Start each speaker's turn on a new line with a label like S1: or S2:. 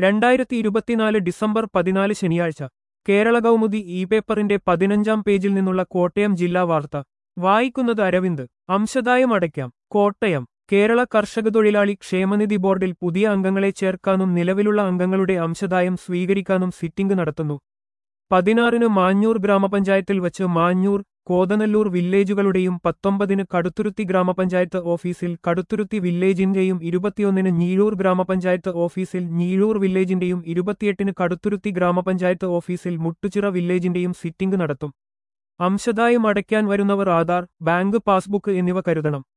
S1: രണ്ടായിരത്തി ഇരുപത്തിനാല് ഡിസംബർ പതിനാല് ശനിയാഴ്ച കേരള കൗമുദി ഇ പേപ്പറിന്റെ പതിനഞ്ചാം പേജിൽ നിന്നുള്ള കോട്ടയം ജില്ലാ വാർത്ത വായിക്കുന്നത് അരവിന്ദ് അംശദായം അടയ്ക്കാം കോട്ടയം കേരള കർഷക തൊഴിലാളി ക്ഷേമനിധി ബോർഡിൽ പുതിയ അംഗങ്ങളെ ചേർക്കാനും നിലവിലുള്ള അംഗങ്ങളുടെ അംശദായം സ്വീകരിക്കാനും സിറ്റിംഗ് നടത്തുന്നു പതിനാറിന് മാഞ്ഞൂർ ഗ്രാമപഞ്ചായത്തിൽ വച്ച് മാഞ്ഞൂർ കോതനല്ലൂർ വില്ലേജുകളുടെയും പത്തൊമ്പതിന് കടുത്തുരുത്തി ഗ്രാമപഞ്ചായത്ത് ഓഫീസിൽ കടുത്തുരുത്തി വില്ലേജിന്റെയും ഇരുപത്തിയൊന്നിന് ഞീഴൂർ ഗ്രാമപഞ്ചായത്ത് ഓഫീസിൽ ഞീഴൂർ വില്ലേജിന്റെയും ഇരുപത്തിയെട്ടിന് കടുത്തുരുത്തി ഗ്രാമപഞ്ചായത്ത് ഓഫീസിൽ മുട്ടുചിറ വില്ലേജിന്റെയും സിറ്റിംഗ് നടത്തും അംശദായം അടയ്ക്കാൻ വരുന്നവർ ആധാർ ബാങ്ക് പാസ്ബുക്ക് എന്നിവ കരുതണം